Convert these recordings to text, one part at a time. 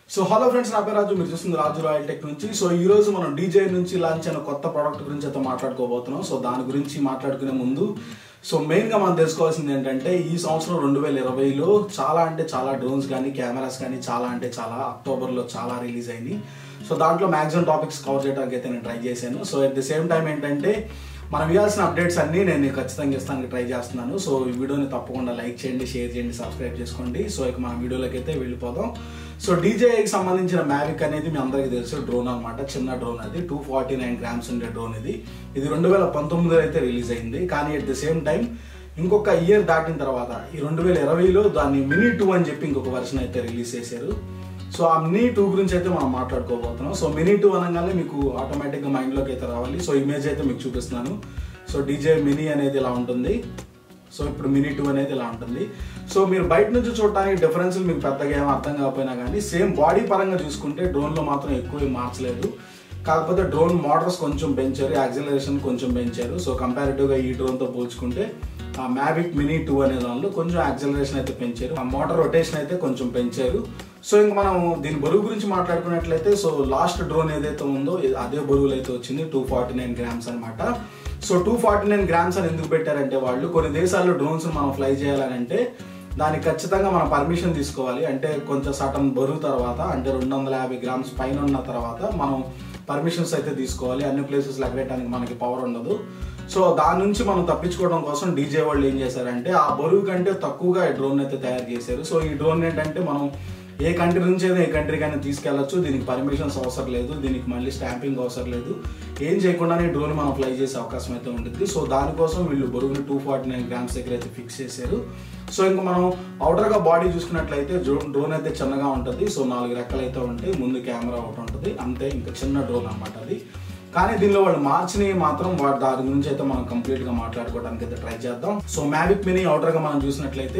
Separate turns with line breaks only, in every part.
so hello friends నా పేరు రాజు మీరు చూస్తుంది రాజు రాయల్ టెక్ నుంచి సో ఈ రోజు మనం డీజే నుంచి లాంచ్ అయిన కొత్త ప్రోడక్ట్ గురించి అయితే మాట్లాడుకోబోతున్నాం సో దాని గురించి మాట్లాడుకునే ముందు సో మెయిన్ గా మనం తెలుసుకోవాల్సింది ఏంటంటే ఈ సంవత్సరం రెండు వేల ఇరవైలో చాలా అంటే చాలా డ్రోన్స్ కానీ కెమెరాస్ కానీ చాలా అంటే చాలా అక్టోబర్ లో చాలా రిలీజ్ అయినాయి సో దాంట్లో మాక్సిమం టాపిక్స్ కవర్ చేయడానికి అయితే నేను ట్రై చేశాను so at the same time ఏంటంటే మనం ఇవ్వాల్సిన అప్డేట్స్ అన్ని నేను ఖచ్చితంగా ఇస్తానికి ట్రై చేస్తున్నాను సో ఈ వీడియోని తప్పకుండా లైక్ చేయండి షేర్ చేయండి సబ్స్క్రైబ్ చేసుకోండి సో ఇక మన వీడియోలోకి అయితే వెళ్ళిపోదాం సో డీజేకి సంబంధించిన మ్యావిక్ అనేది మీ అందరికీ తెలుసు డ్రోన్ అనమాట చిన్న డ్రోన్ అది టూ ఫార్టీ నైన్ గ్రామ్స్ ఉండే డ్రోన్ ఇది ఇది రెండు వేల పంతొమ్మిదిలో అయితే రిలీజ్ అయింది కానీ అట్ ది సేమ్ టైం ఇంకొక ఇయర్ దాటిన తర్వాత ఈ రెండు వేల ఇరవైలో దాన్ని మినీ టూ అని చెప్పి ఇంకొక వర్షన్ అయితే రిలీజ్ చేశారు సో ఆ మినీ టూ గురించి అయితే మనం మాట్లాడుకోబోతున్నాం సో మినీ టూ అనగానే మీకు ఆటోమేటిక్గా మైండ్లోకి అయితే రావాలి సో ఇమేజ్ అయితే మీకు చూపిస్తున్నాను సో డీజే మినీ అనేది ఇలా ఉంటుంది సో ఇప్పుడు మినీ టూ అనేది ఇలా ఉంటుంది సో మీరు బయట నుంచి చూడటానికి డిఫరెన్స్ మీకు పెద్దగా ఏం అర్థం కాకపోయినా కానీ సేమ్ బాడీ పరంగా చూసుకుంటే డ్రోన్లో మాత్రం ఎక్కువ ఏం మార్చలేదు కాకపోతే డ్రోన్ మోటార్స్ కొంచెం పెంచారు యాక్సిలరేషన్ కొంచెం పెంచారు సో కంపారిటివ్గా ఈ డ్రోన్తో పోల్చుకుంటే ఆ మ్యావిక్ మినీ టూ అనే దానిలో కొంచెం యాక్సిలరేషన్ అయితే పెంచారు ఆ మోటార్ రొటేషన్ అయితే కొంచెం పెంచారు సో ఇంక మనం దీని బరువు గురించి మాట్లాడుకున్నట్లయితే సో లాస్ట్ డ్రోన్ ఏదైతే ఉందో అదే బరువులు అయితే వచ్చింది టూ ఫార్టీ నైన్ గ్రామ్స్ అనమాట so two forty nine grams అని ఎందుకు పెట్టారంటే వాళ్ళు కొన్ని దేశాల్లో డ్రోన్స్ మనం ఫ్లై చేయాలంటే దానికి ఖచ్చితంగా మనం పర్మిషన్ తీసుకోవాలి అంటే కొంచెం సటన్ బరువు తర్వాత అంటే రెండు వందల యాభై గ్రామ్స్ పైన ఉన్న తర్వాత మనం పర్మిషన్స్ అయితే తీసుకోవాలి అన్ని ప్లేసెస్ ఎగరేయడానికి మనకి పవర్ ఉండదు సో దాని నుంచి మనం తప్పించుకోవడం కోసం డీజే వాళ్ళు ఏం చేశారంటే ఆ బరువు కంటే తక్కువగా ఈ డ్రోన్ అయితే తయారు చేశారు సో ఈ డ్రోన్ ఏంటంటే మనం ఏ కంట్రీ నుంచి అయినా ఏ కంట్రీకైనా తీసుకెళ్లొచ్చు దీనికి పర్మిషన్స్ అవసరం లేదు దీనికి మళ్ళీ స్టాంపింగ్ అవసరం లేదు ఏం చేయకుండానే డ్రోన్ మనం ఫ్లై చేసే అవకాశం అయితే ఉంటుంది సో దానికోసం వీళ్ళు బరువుని టూ ఫార్టీ నైన్ గ్రామ్స్ దగ్గర అయితే ఫిక్స్ చేశారు సో ఇంకా మనం అవుటర్గా బాడీ చూసుకున్నట్లయితే డ్రోన్ అయితే చిన్నగా ఉంటుంది సో నాలుగు రెక్కలు అయితే ఉంటాయి ముందు కెమెరా ఒకటి ఉంటుంది అంతే ఇంకా చిన్న డ్రోన్ అనమాట అది కానీ దీనిలో వాళ్ళు మార్చిని మాత్రం వాటి దాని గురించి అయితే మనం కంప్లీట్ గా మాట్లాడుకోవడానికి అయితే ట్రై చేద్దాం సో మ్యావిక్ మినీ అవుటర్ గా మనం చూసినట్లయితే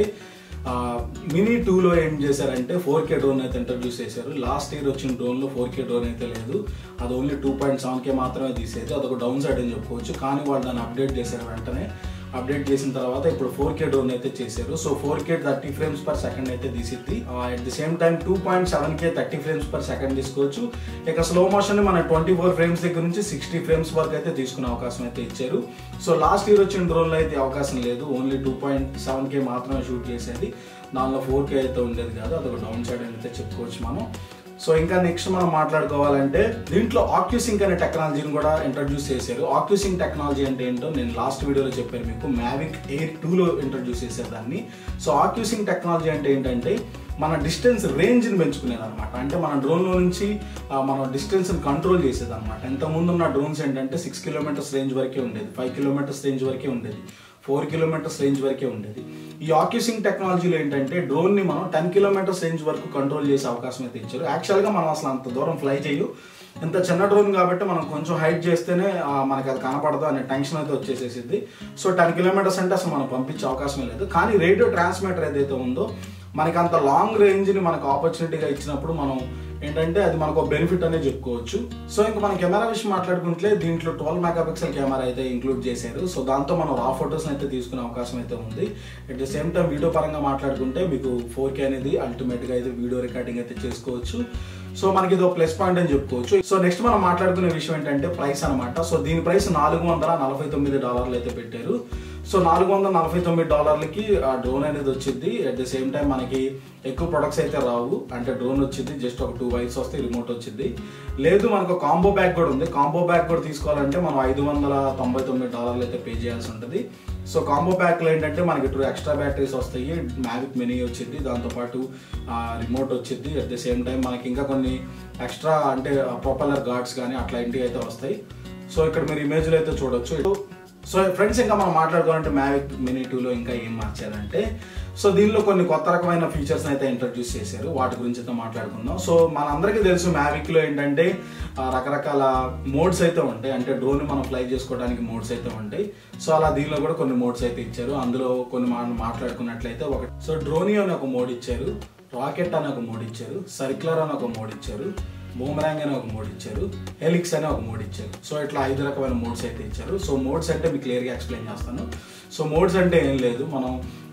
మినీ టూలో ఏం చేశారంటే ఫోర్ కే డ్రోన్ అయితే ఇంట్రడ్యూస్ చేశారు లాస్ట్ ఇయర్ వచ్చిన డ్రోన్లో ఫోర్ కే డ్రోన్ అయితే లేదు అది only two point seven K మాత్రమే తీసేది అదొక డౌన్ సైడ్ అని చెప్పుకోవచ్చు కానీ వాళ్ళు దాన్ని అప్డేట్ చేశారు వెంటనే అప్డేట్ చేసిన తర్వాత ఇప్పుడు ఫోర్ కే డ్రోన్ అయితే చేశారు so four K thirty frames per second అయితే తీసిద్ది at the same time two point seven K thirty frames per second తీసుకోవచ్చు ఇక స్లో మోషన్ మన ట్వంటీ ఫోర్ ఫ్రేమ్స్ దగ్గర నుంచి సిక్స్టీ ఫ్రేమ్స్ వరకు అయితే తీసుకునే అవకాశం అయితే ఇచ్చారు సో లాస్ట్ ఇయర్ వచ్చిన డ్రోన్లో అయితే అవకాశం లేదు only two point seven K మాత్రమే షూట్ చేసేది దానిలో ఫోర్ కే అయితే ఉండేది కాదు అదొక డౌన్ సైడ్ అయితే చెప్పుకోవచ్చు మనం సో ఇంకా నెక్స్ట్ మనం మాట్లాడుకోవాలంటే దీంట్లో ఆక్యూసింక్ అనే టెక్నాలజీని కూడా ఇంట్రడ్యూస్ చేశారు ఆక్యూసింక్ టెక్నాలజీ అంటే ఏంటో నేను లాస్ట్ వీడియోలో చెప్పాను మీకు మ్యావిక్ ఎయిర్ టూలో ఇంట్రడ్యూస్ చేశారు దాన్ని సో ఆక్యూసింక్ టెక్నాలజీ అంటే ఏంటంటే మన డిస్టెన్స్ రేంజ్ని పెంచుకునేది అనమాట అంటే మన డ్రోన్లో నుంచి మన డిస్టెన్స్ని కంట్రోల్ చేసేది అనమాట ఇంతకుముందు ఉన్న డ్రోన్స్ ఏంటంటే సిక్స్ కిలోమీటర్స్ రేంజ్ వరకే ఉండేది ఫైవ్ కిలోమీటర్స్ రేంజ్ వరకే ఉండేది ఫోర్ కిలోమీటర్స్ రేంజ్ వరకే ఉండేది ఈ ఆక్యూసింగ్ టెక్నాలజీలో ఏంటంటే డ్రోన్ని మనం టెన్ కిలోమీటర్స్ రేంజ్ వరకు కంట్రోల్ చేసే అవకాశం అయితే ఇచ్చారు యాక్చువల్గా మనం అసలు అంత దూరం ఫ్లై చేయు ఇంత చిన్న డ్రోన్ కాబట్టి మనం కొంచెం హైట్ చేస్తేనే మనకి అది కనపడదు అనే టెన్షన్ అయితే వచ్చేసేసింది సో టెన్ కిలోమీటర్స్ అంటే అసలు మనం పంపించే అవకాశం లేదు కానీ రేడియో ట్రాన్స్మిటర్ ఏదైతే ఉందో మనకి అంత లాంగ్ రేంజ్ని మనకు ఆపర్చునిటీగా ఇచ్చినప్పుడు మనం ఏంటంటే అది మనకు బెనిఫిట్ అనే చెప్పుకోవచ్చు సో ఇంకా మన కెమెరా విషయం మాట్లాడుకుంటే దీంట్లో ట్వెల్వ్ మెగాపిక్సెల్ కెమెరా అయితే ఇంక్లూడ్ చేశారు సో దాంతో మనం రా ఫొటోస్ అయితే తీసుకునే అవకాశం అయితే ఉంది at the same time video పరంగా మాట్లాడుకుంటే మీకు ఫోర్ కే అనేది అల్టిమేట్గా అయితే వీడియో రికార్డింగ్ అయితే చేసుకోవచ్చు సో మనకి ఇది ప్లస్ పాయింట్ అని చెప్పుకోవచ్చు సో నెక్స్ట్ మనం మాట్లాడుకునే విషయం ఏంటంటే ప్రైస్ అనమాట సో దీని ప్రైస్ నాలుగు వందల నలభై తొమ్మిది డాలర్లు అయితే పెట్టారు సో నాలుగు వందల నలభై తొమ్మిది డాలర్లకి ఆ డ్రోన్ అనేది వచ్చింది అట్ ద సేమ్ టైం మనకి ఎక్కువ ప్రొడక్ట్స్ అయితే రావు అంటే డ్రోన్ వచ్చింది జస్ట్ ఒక టూ వైర్స్ వస్తే రిమోట్ వచ్చింది లేదు మనకు కాంబో బ్యాగ్ కూడా ఉంది కాంబో బ్యాగ్ కూడా తీసుకోవాలంటే మనం ఐదు వందల తొంభై తొమ్మిది డాలర్లు అయితే పే చేయాల్సి ఉంటుంది సో కాంబో ప్యాక్లో ఏంటంటే మనకి టూ ఎక్స్ట్రా బ్యాటరీస్ వస్తాయి మ్యావిక్ మినీ వచ్చింది దాంతోపాటు రిమోట్ వచ్చింది అట్ ద సేమ్ టైం మనకి ఇంకా కొన్ని ఎక్స్ట్రా అంటే ప్రొపల్లర్ గార్డ్స్ కానీ అట్లా ఇంటికి అయితే వస్తాయి సో ఇక్కడ మీరు ఇమేజ్లో అయితే చూడొచ్చు సో ఫ్రెండ్స్ ఇంకా మనం మాట్లాడుకోవాలంటే మ్యావిక్ మినీ టూలో ఇంకా ఏం మార్చారంటే సో దీనిలో కొన్ని కొత్త రకమైన ఫీచర్స్ అయితే ఇంట్రడ్యూస్ చేశారు వాటి గురించి అయితే మాట్లాడుకుందాం సో మనందరికీ తెలుసు మ్యావిక్లో ఏంటంటే రకరకాల మోడ్స్ అయితే ఉంటాయి అంటే డ్రోన్ మనం ఫ్లై చేసుకోవడానికి మోడ్స్ అయితే ఉంటాయి సో అలా దీనిలో కూడా కొన్ని మోడ్స్ అయితే ఇచ్చారు అందులో కొన్ని మనం మాట్లాడుకున్నట్లయితే ఒకటి సో డ్రోనీ అని ఒక మోడ్ ఇచ్చారు రాకెట్ అని ఒక మోడ్ ఇచ్చారు సర్క్యులర్ అని ఒక మోడ్ ఇచ్చారు బూమరాంగ్ అనే ఒక మోడ్ ఇచ్చారు హెలిక్స్ అనే ఒక మోడ్ ఇచ్చారు సో ఇట్లా ఐదు రకమైన మోడ్స్ అయితే ఇచ్చారు సో మోడ్స్ అంటే మీకు క్లియర్గా ఎక్స్ప్లెయిన్ చేస్తాను సో మోడ్స్ అంటే ఏం లేదు మనం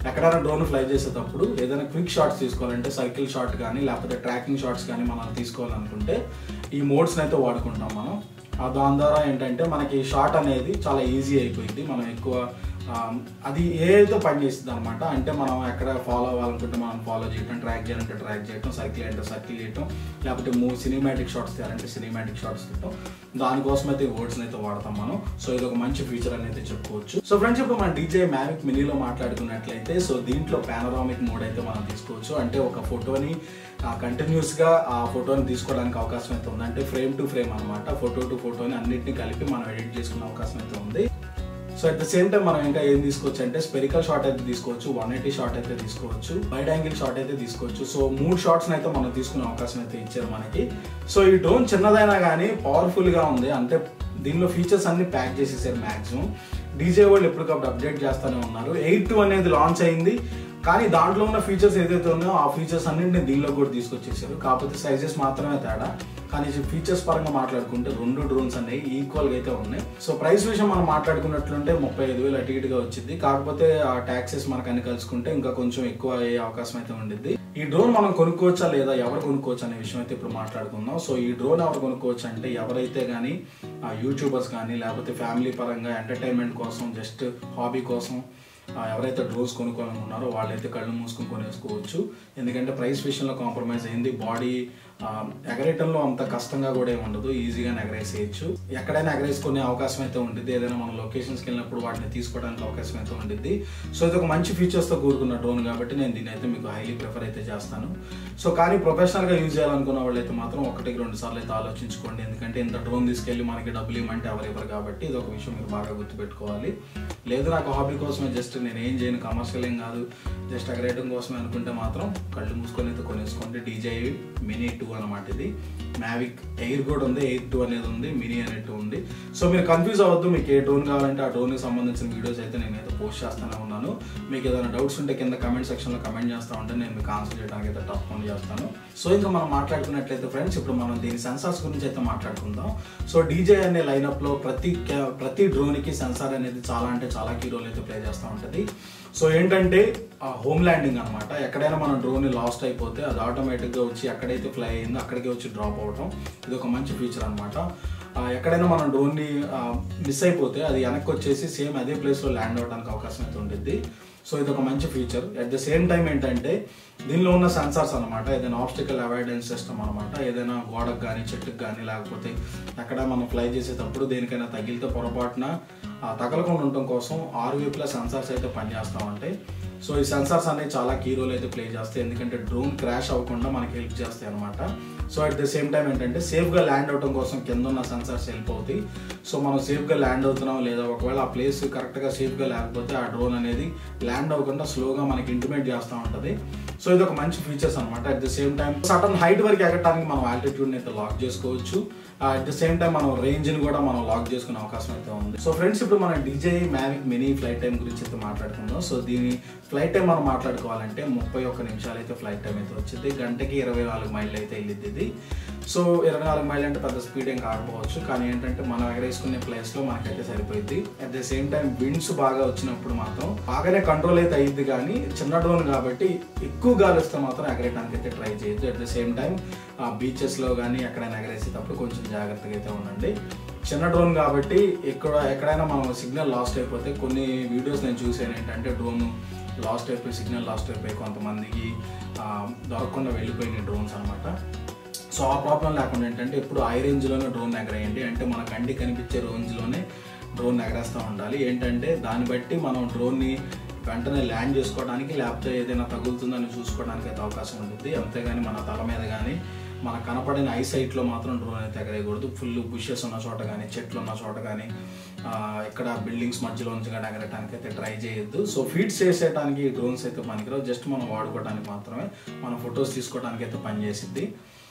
ఎక్కడైనా డ్రోన్ ఫ్లై చేసేటప్పుడు ఏదైనా క్విక్ షాట్స్ తీసుకోవాలంటే సర్కిల్ షాట్ కానీ లేకపోతే ట్రాకింగ్ షాట్స్ కానీ మనం తీసుకోవాలనుకుంటే ఈ మోడ్స్ని అయితే వాడుకుంటాం మనం ఆ దాని ద్వారా ఏంటంటే మనకి షాట్ అనేది చాలా ఈజీ అయిపోయింది మనం ఎక్కువ ఆ, అది ఏదో పని చేస్తుంది అనమాట అంటే మనం ఎక్కడ ఫాలో అవ్వాలనుకుంటే మనం ఫాలో చేయటం ట్రాక్ చేయాలంటే ట్రాక్ చేయటం సర్కిల్ అంటే సర్కిల్ చేయటం లేకపోతే మూవ్ సినిమాటిక్ షాట్స్ తీయాలంటే సినిమాటిక్ షాట్స్ తీయటం దానికోసం అయితే వర్డ్స్ అయితే వాడతాం మనం సో ఇది ఒక మంచి ఫీచర్ అని అయితే చెప్పుకోవచ్చు సో ఫ్రెండ్స్ ఇప్పుడు మన డీజే మ్యావిక్ మినీలో మాట్లాడుకున్నట్లయితే సో దీంట్లో పానరామిక్ మోడ్ అయితే మనం తీసుకోవచ్చు అంటే ఒక ఫోటోని కంటిన్యూస్ గా ఆ ఫోటోని తీసుకోవడానికి అవకాశం అయితే ఉంది అంటే ఫ్రేమ్ టు ఫ్రేమ్ అనమాట ఫోటో టు ఫోటోని అన్నిటిని కలిపి మనం ఎడిట్ చేసుకునే అవకాశం అయితే ఉంది so at the same time మనం ఇంకా ఏం తీసుకోవచ్చు అంటే స్పెరికల్ షాట్ అయితే తీసుకోవచ్చు వన్ ఎయిటీ షాట్ అయితే తీసుకోవచ్చు వైడ్ యాంగిల్ షాట్ అయితే తీసుకోవచ్చు సో మూడు షాట్స్ అయితే మనం తీసుకునే అవకాశం అయితే ఇచ్చారు మనకి సో ఈ డ్రోన్ చిన్నదైనా కానీ పవర్ఫుల్ గా ఉంది అంటే దీనిలో ఫీచర్స్ అన్ని ప్యాక్ చేసేసారు మాక్సిమం డీజే వాళ్ళు ఎప్పటికప్పుడు అప్డేట్ చేస్తూనే ఉన్నారు ఎయిట్ టూ అనేది లాంచ్ అయింది కానీ దాంట్లో ఉన్న ఫీచర్స్ ఏదైతే ఉన్నాయో ఆ ఫీచర్స్ అన్నింటిని దీనిలో కూడా తీసుకొచ్చేసారు కాకపోతే సైజెస్ మాత్రమే తేడా కానీ ఫీచర్స్ పరంగా మాట్లాడుకుంటే రెండు డ్రోన్స్ అనేవి ఈక్వల్ గా అయితే ఉన్నాయి సో ప్రైస్ విషయం మనం మాట్లాడుకున్నట్లుంటే ముప్పై ఐదు వేలు అటు ఇటుగా వచ్చింది కాకపోతే ఆ ట్యాక్సెస్ మనకు అన్ని కలుసుకుంటే ఇంకా కొంచెం ఎక్కువ అయ్యే అవకాశం అయితే ఉండిద్ది ఈ డ్రోన్ మనం కొనుక్కోవచ్చా లేదా ఎవరు కొనుక్కోవచ్చు అనే విషయం అయితే ఇప్పుడు మాట్లాడుకుందాం సో ఈ డ్రోన్ ఎవరు కొనుక్కోవచ్చు అంటే ఎవరైతే కానీ యూట్యూబర్స్ కానీ లేకపోతే ఫ్యామిలీ పరంగా ఎంటర్టైన్మెంట్ కోసం జస్ట్ హాబీ కోసం ఆ, ఎవరైతే డ్రోన్స్ కొనుక్కోవాలనుకున్నారో వాళ్ళైతే కళ్ళు మూసుకొని కొనేసుకోవచ్చు ఎందుకంటే ప్రైస్ విషయంలో కాంప్రమైజ్ అయింది బాడీ ఎగరేయటంలో అంత కష్టంగా కూడా ఏమి ఉండదు ఈజీగా ఎగరేసేయచ్చు ఎక్కడైనా ఎగరేసుకునే అవకాశం అయితే ఉంటుంది ఏదైనా మనం లొకేషన్స్కి వెళ్ళినప్పుడు వాటిని తీసుకోవడానికి అవకాశం అయితే ఉంటుంది సో ఇది ఒక మంచి ఫీచర్స్తో కూడుకున్న డ్రోన్ కాబట్టి నేను దీన్ని అయితే మీకు హైలీ ప్రిఫర్ అయితే చేస్తాను సో కానీ ప్రొఫెషనల్గా యూజ్ చేయాలనుకున్న వాళ్ళైతే మాత్రం ఒకటికి రెండు సార్లు అయితే ఆలోచించుకోండి ఎందుకంటే ఇంత డ్రోన్ తీసుకెళ్ళి మనకి డబ్బులు ఇవ్వమంటే ఎవరు ఇవ్వరు కాబట్టి ఇది ఒక విషయం మీరు బాగా గుర్తుపెట్టుకోవాలి లేదు నాకు హాబీ కోసమే జస్ట్ నేను ఏం చేయను కమర్షియల్ ఏం కాదు జస్ట్ ఎగరేయడం కోసమే అనుకుంటే మాత్రం కళ్ళు మూసుకొని అయితే కొనేసుకోండి డీజే మినీ టూ అనమాట ఇది మ్యావిక్ ఎయిర్ కూడా ఉంది ఎయిర్ టూ అనేది ఉంది మినీ అనేది ఉంది సో మీరు కన్ఫ్యూజ్ అవ్వద్దు మీకు ఏ డ్రోన్ కావాలంటే ఆ డ్రోన్కి సంబంధించిన వీడియోస్ అయితే నేను అయితే పోస్ట్ చేస్తూనే ఉన్నాను మీకు ఏదైనా డౌట్స్ ఉంటే కింద కమెంట్ సెక్షన్లో కమెంట్ చేస్తూ ఉంటే నేను మీకు ఆన్సర్ చేయడానికి అయితే తప్పకుండా చేస్తాను సో ఇంకా మనం మాట్లాడుకున్నట్లయితే ఫ్రెండ్స్ ఇప్పుడు మనం దీని సెన్సార్స్ గురించి అయితే మాట్లాడుకుందాం సో డీజే అనే లైనప్లో ప్రతి ca- ప్రతి డ్రోన్కి సెన్సార్ అనేది చాలా అంటే చాలా కీ రోల్ అయితే ప్లే చేస్తూ ఉంటుంది సో ఏంటంటే హోమ్ ల్యాండింగ్ అనమాట ఎక్కడైనా మనం డ్రోన్ లాస్ట్ అయిపోతే అది ఆటోమేటిక్గా వచ్చి ఎక్కడైతే ఫ్లై అయిందో అక్కడికి వచ్చి డ్రాప్ అవటం ఇది ఒక మంచి ఫీచర్ అనమాట ఎక్కడైనా మనం డ్రోన్ని మిస్ అయిపోతే అది వెనక్కి వచ్చేసి సేమ్ అదే ప్లేస్లో ల్యాండ్ అవడానికి అవకాశం అయితే ఉంటుంది సో ఇది ఒక మంచి feature at the same time ఏంటంటే దీనిలో ఉన్న సెన్సార్స్ అనమాట ఏదైనా ఆబ్స్టికల్ అవాయిడెన్స్ సిస్టమ్ అనమాట ఏదైనా గోడకు కానీ చెట్టుకు కానీ లేకపోతే ఎక్కడ మనం ఫ్లై చేసేటప్పుడు దేనికైనా తగిలితే పొరపాటున ఆ, తగలకుండా ఉండటం కోసం ఆరు వైపుల సెన్సార్స్ అయితే పనిచేస్తూ ఉంటాయి సో ఈ సెన్సార్స్ అనేవి చాలా కీ రోల్ అయితే ప్లే చేస్తాయి ఎందుకంటే డ్రోన్ క్రాష్ అవ్వకుండా మనకి హెల్ప్ చేస్తాయి అనమాట so at the same time ఏంటంటే సేఫ్గా ల్యాండ్ అవడం కోసం కింద ఉన్న సెన్సార్స్ హెల్ప్ అవుతాయి సో మనం సేఫ్గా ల్యాండ్ అవుతున్నాం లేదా ఒకవేళ ఆ ప్లేస్ కరెక్ట్గా సేఫ్గా లేకపోతే ఆ డ్రోన్ అనేది ల్యాండ్ అవ్వకుండా స్లోగా మనకి ఇంటిమేట్ చేస్తూ ఉంటుంది సో ఇది ఒక మంచి ఫీచర్స్ అనమాట at the same time certain height వరకు ఎగటానికి మనం ఆల్టిట్యూడ్ని అయితే లాక్ చేసుకోవచ్చు అట్ ద సేమ్ టైం మనం రేంజ్ని కూడా మనం లాక్ చేసుకునే అవకాశం అయితే ఉంది సో ఫ్రెండ్స్ ఇప్పుడు మనం DJ Mavic mini flight time గురించి అయితే మాట్లాడుకుందాం సో దీని ఫ్లైట్ టైం మనం మాట్లాడుకోవాలంటే ముప్పై ఒక్క నిమిషాలు అయితే ఫ్లైట్ టైం అయితే వచ్చింది గంటకి ఇరవై నాలుగు మైళ్ళు అయితే వెళ్ళింది ఇది సో ఇరవై నాలుగు మైళ్ళు అంటే పెద్ద స్పీడ్ ఏం కాకపోవచ్చు కానీ ఏంటంటే మనం ఎగరేసుకునే ప్లేస్లో మనకైతే సరిపోయింది at the same time winds బాగా వచ్చినప్పుడు మాత్రం బాగానే కంట్రోల్ అయితే అయ్యింది కానీ చిన్న డ్రోన్ కాబట్టి ఎక్కువ గాలి వస్తే మాత్రం ఎగరేయడానికి అయితే ట్రై చేయొద్దు అట్ ద సేమ్ టైం బీచెస్లో కానీ ఎక్కడైనా ఎగరేసేటప్పుడు కొంచెం జాగ్రత్తగా అయితే ఉండండి చిన్న డ్రోన్ కాబట్టి ఎక్కడ ఎక్కడైనా మనం సిగ్నల్ లాస్ట్ అయిపోతే కొన్ని వీడియోస్ నేను చూసాను ఏంటంటే డ్రోన్ లాస్ట్ అయిపోయి సిగ్నల్ లాస్ట్ అయిపోయి కొంతమందికి ఆ, దొరకకుండా వెళ్ళిపోయిన డ్రోన్స్ అనమాట సో ఆ ప్రాబ్లం లేకుండా ఏంటంటే ఇప్పుడు ఐ రేంజ్లోనే డ్రోన్ ఎగరేయండి అంటే మన కంటి కనిపించే రేంజ్లోనే డ్రోన్ ఎగరేస్తూ ఉండాలి ఏంటంటే దాన్ని బట్టి మనం డ్రోన్ని వెంటనే ల్యాండ్ చేసుకోవడానికి లేకపోతే ఏదైనా తగులుతుందని చూసుకోవడానికి అయితే అవకాశం ఉంటుంది అంతేగాని మన తల మీద కానీ మనకు కనపడిన ఐ సైట్లో మాత్రం డ్రోన్ అయితే ఎగరేయకూడదు ఫుల్ బుషెస్ ఉన్న చోట కానీ చెట్లు ఉన్న చోట కానీ ఆ, ఇక్కడ బిల్డింగ్స్ మధ్యలో నుంచి కానీ ఎగరటానికి అయితే ట్రై చేయొద్దు సో ఫీడ్స్ చేసేయడానికి డ్రోన్స్ అయితే పనికిరావు జస్ట్ మనం వాడుకోవడానికి మాత్రమే మన ఫొటోస్ తీసుకోవడానికి అయితే పనిచేసిద్ది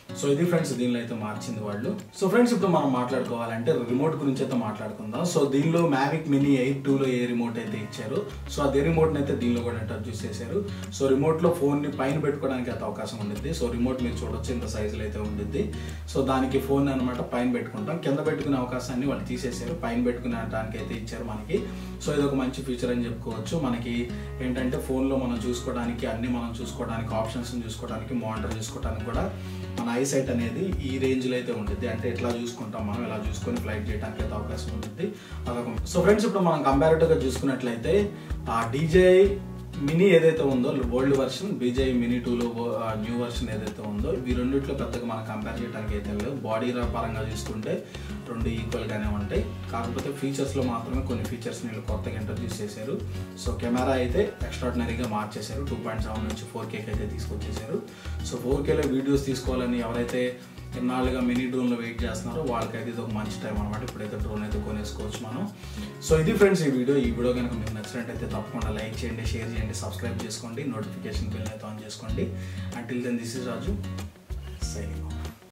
సో ఇది ఫ్రెండ్స్ దీనిలో అయితే మార్చింది వాళ్ళు సో ఫ్రెండ్స్ ఇప్పుడు మనం మాట్లాడుకోవాలంటే రిమోట్ గురించి అయితే మాట్లాడుకుందాం సో దీనిలో మ్యావిక్ మినీ ఎయిట్ టూలో ఏ రిమోట్ అయితే ఇచ్చారు సో అదే రిమోట్ని అయితే దీనిలో కూడా ఇంట్రడ్యూస్ చేశారు సో రిమోట్లో ఫోన్ని పైన పెట్టుకోవడానికి అయితే అవకాశం ఉండిద్ది సో రిమోట్ మీరు చూడొచ్చు ఇంత సైజులో అయితే ఉండిద్ది సో దానికి ఫోన్ అనమాట పైన పెట్టుకుంటాం కింద పెట్టుకునే అవకాశాన్ని వాళ్ళు తీసేశారు పైన పెట్టుకునే దానికి అయితే ఇచ్చారు మనకి సో ఇది ఒక మంచి ఫీచర్ అని చెప్పుకోవచ్చు మనకి ఏంటంటే ఫోన్లో మనం చూసుకోవడానికి అన్ని మనం చూసుకోవడానికి ఆప్షన్స్ చూసుకోవడానికి మానిటర్ చూసుకోవడానికి కూడా మన ఐసైట్ అనేది ఈ రేంజ్లో అయితే ఉంటుంది అంటే ఎట్లా చూసుకుంటాం మనం ఇలా చూసుకొని ఫ్లైట్ చేయడానికి అయితే అవకాశం ఉంటుంది అదొక సో ఫ్రెండ్స్ ఇప్పుడు మనం కంపారిటివ్గా చూసుకున్నట్లయితే ఆ డీజే మినీ ఏదైతే ఉందో ఓల్డ్ వర్షన్ బీజే మినీ టూలో న్యూ వర్షన్ ఏదైతే ఉందో ఈ రెండిట్లో పెద్దగా మనం కంపేర్ చేయడానికి అయితే లేదు బాడీ పరంగా చూసుకుంటే రెండు ఈక్వల్గానే ఉంటాయి కాకపోతే ఫీచర్స్లో మాత్రమే కొన్ని ఫీచర్స్ వీళ్ళు కొత్తగా ఇంట్రడ్యూస్ చేశారు సో కెమెరా అయితే ఎక్స్ట్రాడినరీగా మార్చేశారు టూ పాయింట్ సెవెన్ నుంచి ఫోర్ కేకి అయితే తీసుకొచ్చేసారు సో ఫోర్ కేలో వీడియోస్ తీసుకోవాలని ఎవరైతే ఎన్నాళ్ళుగా మినీ డ్రోన్లో వెయిట్ చేస్తున్నారో వాళ్ళకైతే ఇది ఒక మంచి టైం అనమాట ఇప్పుడైతే డ్రోన్ అయితే కొనేసుకోవచ్చు మనం సో ఇది ఫ్రెండ్స్ ఈ వీడియో ఈ వీడియో కనుక మీకు నచ్చినట్టయితే తప్పకుండా లైక్ చేయండి షేర్ చేయండి సబ్స్క్రైబ్ చేసుకోండి నోటిఫికేషన్ బిల్ అయితే ఆన్ చేసుకోండి until then this is Raju signing